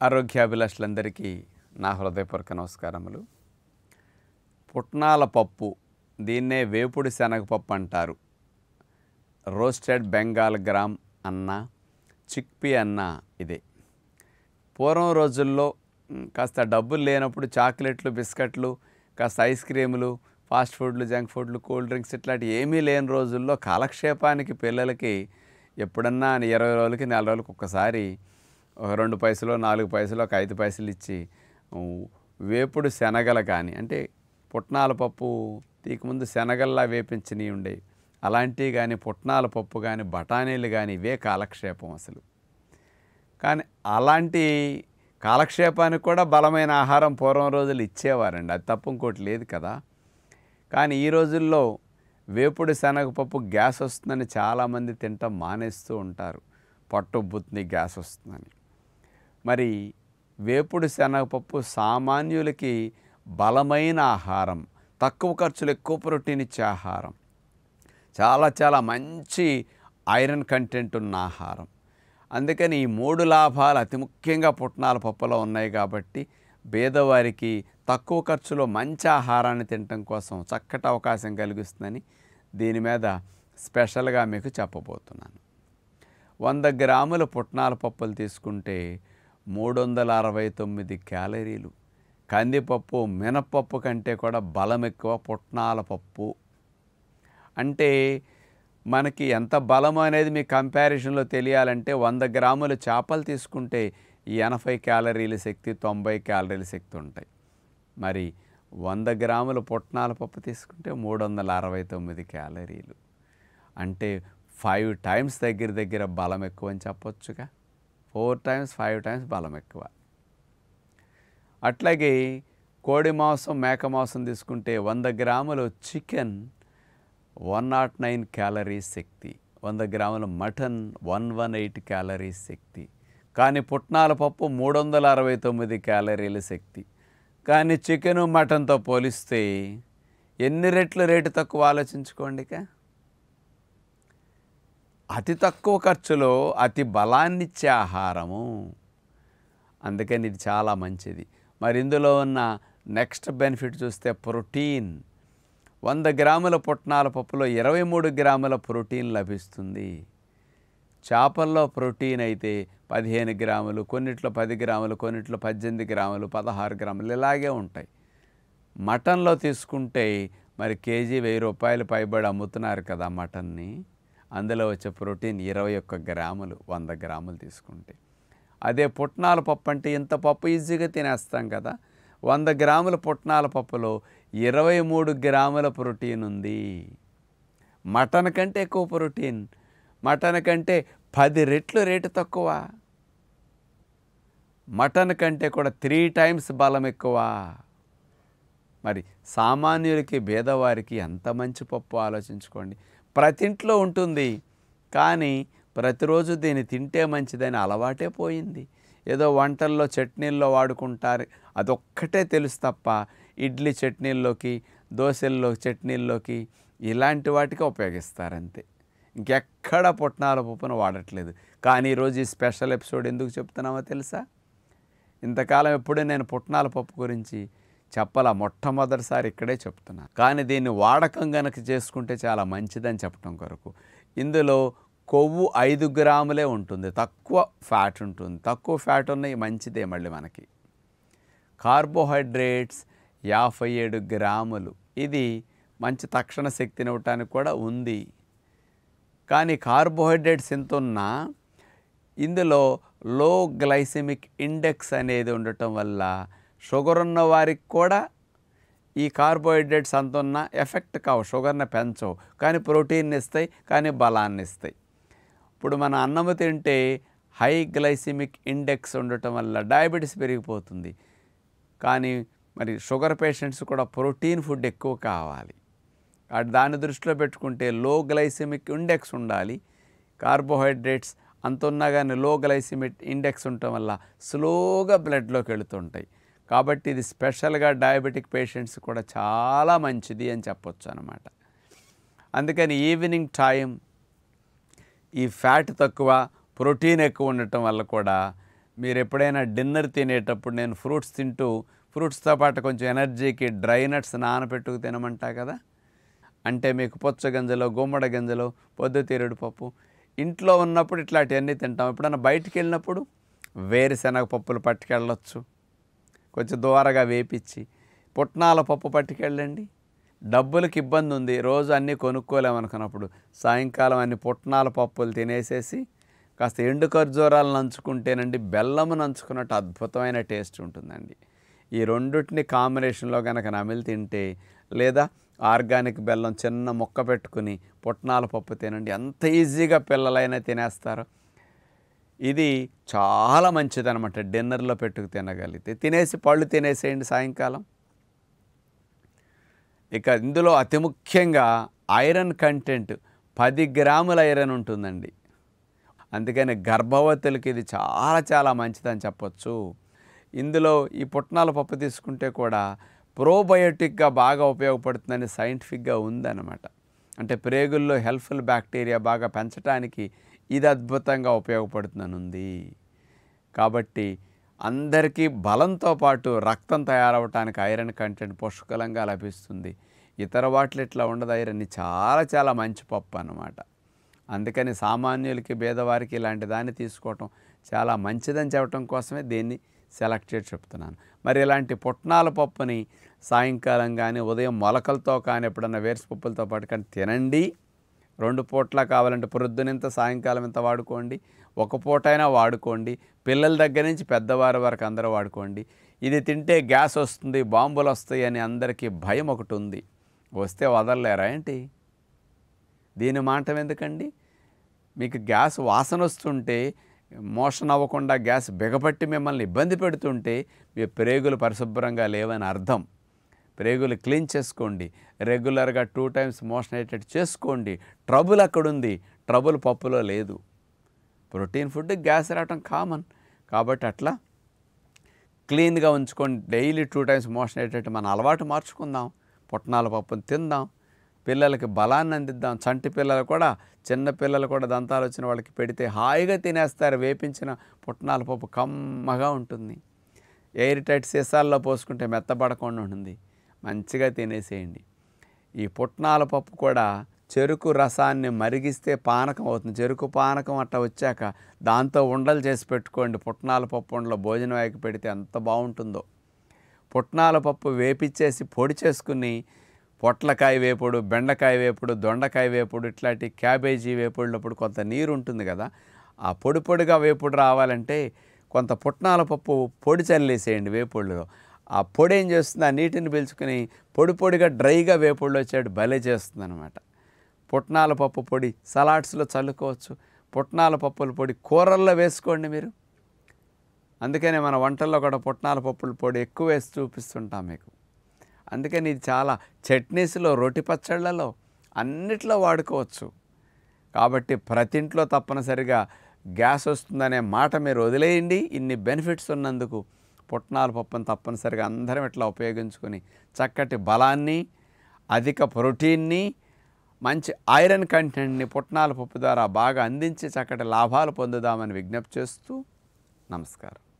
ఆరోగ్యాభిలాషులందరికీ నా హృదయపూర్వక నమస్కారములు పుట్నాల పప్పు దీన్నే వేపుడు శనగపప్పు అంటారు రోస్టెడ్ బెంగాల్ గ్రామ్ అన్న చిక్పీ అన్న ఇదే పూర్వం రోజుల్లో మ్, కాస్త డబ్బులు లేనప్పుడు చాక్లెట్లు బిస్కెట్లు కాస్త ఐస్ క్రీములు ఫాస్ట్ ఫుడ్లు జంక్ ఫుడ్లు కూల్ డ్రింక్స్ ఇట్లాంటి ఏమీ లేని రోజుల్లో కాలక్షేపానికి పిల్లలకి ఎప్పుడన్నా ఇరవై రోజులకి నెల రోజులకి ఒక్కసారి ఒక రెండు పైసలు నాలుగు పైసలు ఒక ఐదు పైసలు ఇచ్చి ఉ, వేపుడు శనగలు కానీ అంటే పుట్నాల పప్పు తీకముందు శనగల్లా వేపించినవి ఉండేవి అలాంటివి కానీ పుట్నాల పప్పు కానీ బఠానీలు కానీ ఇవే కాలక్షేపం అసలు కానీ అలాంటి కాలక్షేపానికి కూడా బలమైన ఆహారం పూర్వం రోజులు ఇచ్చేవారండి అది తప్ప ఇంకోటి లేదు కదా కానీ ఈ రోజుల్లో వేపుడు శనగపప్పు గ్యాస్ వస్తుందని చాలామంది తింటాం మానేస్తూ ఉంటారు పొట్ట ఉబ్బుతుంది గ్యాస్ వస్తుందని మరి వేపుడు శనగపప్పు సామాన్యులకి బలమైన ఆహారం తక్కువ ఖర్చులు ఎక్కువ ప్రోటీన్ ఇచ్చే ఆహారం చాలా చాలా మంచి ఐరన్ కంటెంట్ ఉన్న ఆహారం అందుకని ఈ మూడు లాభాలు అతి ముఖ్యంగా పుట్నాల పప్పులో ఉన్నాయి కాబట్టి పేదవారికి తక్కువ ఖర్చులో మంచి ఆహారాన్ని తినటం కోసం చక్కటి అవకాశం కలిగిస్తుందని దీని మీద స్పెషల్గా మీకు చెప్పబోతున్నాను వంద గ్రాముల పుట్నాల పప్పులు తీసుకుంటే మూడు వందల అరవై తొమ్మిది క్యాలరీలు కందిపప్పు మినపప్పు కంటే కూడా బలం ఎక్కువ పుట్నాల పప్పు అంటే మనకి ఎంత బలం అనేది మీ కంపారిజన్లో తెలియాలంటే వంద గ్రాముల చేపలు తీసుకుంటే ఈ ఎనభై క్యాలరీల శక్తి తొంభై క్యాలరీల శక్తి ఉంటాయి మరి వంద గ్రాముల పుట్నాల పప్పు తీసుకుంటే మూడు వందల అరవై తొమ్మిది క్యాలరీలు అంటే ఫైవ్ టైమ్స్ దగ్గర దగ్గర బలం ఎక్కువ అని చెప్పొచ్చుగా ఫోర్ టైమ్స్ ఫైవ్ టైమ్స్ బలం ఎక్కువ అట్లాగే కోడి మాంసం మేక మాంసం తీసుకుంటే వంద గ్రాములు chicken one nought nine calories శక్తి వంద గ్రాముల mutton one one eight calories శక్తి కానీ పుట్నాల పప్పు మూడు వందల అరవై తొమ్మిది క్యాలరీల శక్తి కానీ చికెను మటన్తో పోలిస్తే ఎన్ని రెట్లు రేటు తక్కువ ఆలోచించుకోండిక అతి తక్కువ ఖర్చులో అతి బలాన్నిచ్చే ఆహారము అందుకని ఇది చాలా మంచిది మరి ఇందులో ఉన్న నెక్స్ట్ బెనిఫిట్ చూస్తే ప్రోటీన్ వంద గ్రాముల పుట్నాల పప్పులో ఇరవై మూడు గ్రాముల ప్రోటీన్ లభిస్తుంది చేపల్లో ప్రోటీన్ అయితే పదిహేను గ్రాములు కొన్నిట్లో పది గ్రాములు కొన్నిట్లో పద్దెనిమిది గ్రాములు పదహారు గ్రాములు ఇలాగే ఉంటాయి మటన్లో తీసుకుంటే మరి కేజీ వెయ్యి రూపాయలు పైబడి అమ్ముతున్నారు కదా మటన్ని అందులో వచ్చే ప్రోటీన్ ఇరవై ఒక్క గ్రాములు వంద గ్రాములు తీసుకుంటే అదే పుట్నాల పప్పు అంటే ఇంత పప్పు ఈజీగా తినేస్తాం కదా వంద గ్రాముల పుట్నాల పప్పులో ఇరవై మూడు గ్రాముల ప్రోటీన్ ఉంది మటన్ కంటే ఎక్కువ ప్రోటీన్ మటన్ కంటే పది రెట్లు రేటు తక్కువ మటన్ కంటే కూడా త్రీ టైమ్స్ బలం ఎక్కువ మరి సామాన్యులకి భేదవారికి ఎంత మంచి పప్పు ఆలోచించుకోండి ప్రతి ఇంట్లో ఉంటుంది కానీ ప్రతిరోజు దీన్ని తింటే మంచిదని అలవాటే పోయింది ఏదో వంటల్లో చట్నీల్లో వాడుకుంటారు అదొక్కటే తెలుసు తప్ప ఇడ్లీ చట్నీల్లోకి దోశల్లో చట్నీల్లోకి ఇలాంటి వాటికి ఉపయోగిస్తారు అంతే ఇంకెక్కడ పుట్నాల పప్పును వాడట్లేదు కానీ ఈరోజు ఈ స్పెషల్ ఎపిసోడ్ ఎందుకు చెప్తున్నామో తెలుసా ఇంతకాలం ఎప్పుడూ నేను పుట్నాల పప్పు గురించి చెప్పాల మొట్టమొదటిసారి ఇక్కడే చెప్తున్నా కానీ దీన్ని వాడకం గనక చేసుకుంటే చాలా మంచిదని చెప్పడం కొరకు ఇందులో కొవ్వు ఐదు గ్రాములే ఉంటుంది తక్కువ ఫ్యాట్ ఉంటుంది తక్కువ ఫ్యాట్ ఉన్నాయి మంచిదే మళ్ళీ మనకి కార్బోహైడ్రేట్స్ యాభై ఏడు గ్రాములు ఇది మంచి తక్షణ శక్తిని ఇవ్వటానికి కూడా ఉంది కానీ కార్బోహైడ్రేట్స్ ఎంత ఉన్నా ఇందులో లో గ్లైసెమిక్ ఇండెక్స్ అనేది ఉండటం వల్ల షుగర్ ఉన్న వారికి కూడా ఈ కార్బోహైడ్రేట్స్ అంత ఉన్న ఎఫెక్ట్ కావు షుగర్ని పెంచవు కానీ ప్రోటీన్ ఇస్తాయి కానీ బలాన్ని ఇస్తాయి ఇప్పుడు మన అన్నము తింటే హై గ్లైసిమిక్ ఇండెక్స్ ఉండటం వల్ల డయాబెటీస్ పెరిగిపోతుంది కానీ మరి షుగర్ పేషెంట్స్ కూడా ప్రోటీన్ ఫుడ్ ఎక్కువ కావాలి అటు దాన్ని దృష్టిలో పెట్టుకుంటే లో గ్లైసిమిక్ ఇండెక్స్ ఉండాలి కార్బోహైడ్రేట్స్ అంత ఉన్నా కానీ లో గ్లైసిమిక్ ఇండెక్స్ ఉండటం వల్ల స్లోగా బ్లడ్లోకి వెళుతుంటాయి కాబట్టి ఇది స్పెషల్గా డయాబెటిక్ పేషెంట్స్ కూడా చాలా మంచిది అని చెప్పొచ్చు అనమాట అందుకని ఈవినింగ్ టైం ఈ ఫ్యాట్ తక్కువ ప్రోటీన్ ఎక్కువ ఉండటం వల్ల కూడా మీరు ఎప్పుడైనా డిన్నర్ తినేటప్పుడు నేను ఫ్రూట్స్ తింటూ ఫ్రూట్స్తో పాటు కొంచెం ఎనర్జీకి డ్రై నట్స్ నానబెట్టుకు తినమంటా కదా అంటే మీకు పుచ్చ గింజలు గుమ్మడి గింజలు పొద్దుతీరుడు పప్పు ఇంట్లో ఉన్నప్పుడు ఇట్లాంటివన్నీ తింటాం ఎప్పుడన్నా బయటికి వెళ్ళినప్పుడు వేరుశనగ పప్పులు పట్టుకెళ్ళొచ్చు కొంచెం దూరగా వేపించి పుట్నాల పప్పు పట్టుకెళ్ళండి డబ్బులకి ఇబ్బంది ఉంది రోజు అన్నీ కొనుక్కోలేమనుకున్నప్పుడు సాయంకాలం అన్ని పుట్నాల పప్పులు తినేసేసి కాస్త ఎండు ఖర్జూరాలు నంచుకుంటేనండి బెల్లం నంచుకున్నట్టు అద్భుతమైన టేస్ట్ ఉంటుందండి ఈ రెండుటిని కాంబినేషన్లో కనుక నమిలి తింటే లేదా ఆర్గానిక్ బెల్లం చిన్న ముక్క పెట్టుకుని పుట్నాల పప్పు తినండి ఎంత ఈజీగా పిల్లలైనా తినేస్తారు ఇది చాలా మంచిదనమాట డిన్నర్లో పెట్టుకు తినగలిగితే తినేసి పళ్ళు తినేసేయండి సాయంకాలం ఇక ఇందులో అతి ముఖ్యంగా ఐరన్ కంటెంట్ పది గ్రాముల ఐరన్ ఉంటుందండి అందుకని గర్భవతులకి ఇది చాలా చాలా మంచిదని చెప్పొచ్చు ఇందులో ఈ పుట్నాల పప్పు తీసుకుంటే కూడా ప్రోబయోటిక్గా బాగా ఉపయోగపడుతుందని సైంటిఫిక్గా ఉందన్నమాట అంటే ప్రేగుల్లో హెల్ప్ఫుల్ బ్యాక్టీరియా బాగా పెంచడానికి ఇది అద్భుతంగా ఉపయోగపడుతుందని ఉంది కాబట్టి అందరికీ బలంతో పాటు రక్తం తయారవటానికి ఐరన్ కంటెంట్ పుష్కలంగా లభిస్తుంది ఇతర వాటిలో ఇట్లా ఉండదు ఐరన్ ఇది చాలా చాలా మంచి పప్పు అన్నమాట అందుకని సామాన్యులకి పేదవారికి ఇలాంటి దాన్ని తీసుకోవటం చాలా మంచిదని చెప్పడం కోసమే దీన్ని సెలెక్ట్ చేసి చెప్తున్నాను మరి ఇలాంటి పుట్నాల పప్పుని సాయంకాలం కానీ ఉదయం మొలకలతో కానీ ఎప్పుడన్నా వేరుపప్పులతో పాటు కానీ తినండి రెండు పూట్ల కావాలంటే ప్రొద్దునింత సాయంకాలం ఇంత వాడుకోండి ఒక పూటైనా వాడుకోండి పిల్లల దగ్గర నుంచి పెద్దవారి వరకు అందరూ వాడుకోండి ఇది తింటే గ్యాస్ వస్తుంది బాంబులు వస్తాయి అని అందరికీ భయం ఒకటి ఉంది వస్తే వదలలేరా ఏంటి దీని మాట ఎందుకండి మీకు గ్యాస్ వాసన వస్తుంటే మోషన్ అవ్వకుండా గ్యాస్ బిగపట్టి మిమ్మల్ని ఇబ్బంది పెడుతుంటే మీ ప్రేగులు పరిశుభ్రంగా లేవని అర్థం ప్రేగులు క్లీన్ చేసుకోండి రెగ్యులర్గా టూ టైమ్స్ మోషన్ అయ్యేటట్టు చేసుకోండి ట్రబుల్ అక్కడుంది ట్రబుల్ పప్పులో లేదు ప్రోటీన్ ఫుడ్ గ్యాస్ రావటం కామన్ కాబట్టి అట్లా క్లీన్గా ఉంచుకొని డైలీ టూ టైమ్స్ మోషన్ అయ్యేటట్టు మన అలవాటు మార్చుకుందాం పుట్నాల పప్పును తిందాం పిల్లలకి బలాన్ని అందిద్దాం చంటి పిల్లలు కూడా చిన్న పిల్లలు కూడా దంతాలు వచ్చిన వాళ్ళకి పెడితే హాయిగా తినేస్తారు వేపించిన పుట్నాల పప్పు కమ్మగా ఉంటుంది ఎయిర్ టైట్ సీసాల్లో పోసుకుంటే మెత్తబడకుండా ఉంటుంది మంచిగా తినేసేయండి ఈ పుట్నాల పప్పు కూడా చెరుకు రసాన్ని మరిగిస్తే పానకం అవుతుంది చెరుకు పానకం అట్లా వచ్చాక దాంతో ఉండలు చేసి పెట్టుకోండి పుట్నాల పప్పు ఉండలో భోజనం వేయక పెడితే ఎంత బాగుంటుందో పుట్నాల పప్పు వేపిచ్చేసి పొడి చేసుకుని పొట్లకాయ వేపుడు బెండకాయ వేపుడు దొండకాయ వేపుడు ఇట్లాంటి క్యాబేజీ వేపుడులప్పుడు కొంత నీరు ఉంటుంది కదా ఆ పొడి పొడిగా వేపుడు రావాలంటే కొంత పుట్నాల పప్పు పొడి చల్లేసేయండి వేపుడులో ఆ పొడి ఏం చేస్తుంది ఆ నీటిని పీల్చుకుని పొడి పొడిగా డ్రైగా వేపుడులో వచ్చేటి భలే చేస్తుంది అనమాట పుట్నాల పప్పు పొడి సలాడ్స్లో చల్లుకోవచ్చు పుట్నాల పప్పుల పొడి కూరల్లో వేసుకోండి మీరు అందుకనే మన వంటల్లో కూడా పుట్నాల పప్పుల పొడి ఎక్కువ వేసి చూపిస్తుంటాం మీకు అందుకని ఇది చాలా చట్నీస్లో రొట్టి పచ్చళ్ళలో అన్నిట్లో వాడుకోవచ్చు కాబట్టి ప్రతి ఇంట్లో తప్పనిసరిగా గ్యాస్ వస్తుందనే మాట మీరు వదిలేయండి ఇన్ని బెనిఫిట్స్ ఉన్నందుకు పుట్నాల పప్పును తప్పనిసరిగా అందరం ఇట్లా ఉపయోగించుకొని చక్కటి బలాన్ని అధిక ప్రోటీన్ని మంచి ఐరన్ కంటెంట్ని పుట్నాల పప్పు ద్వారా బాగా అందించి చక్కటి లాభాలు పొందుదామని విజ్ఞప్తి చేస్తూ నమస్కారం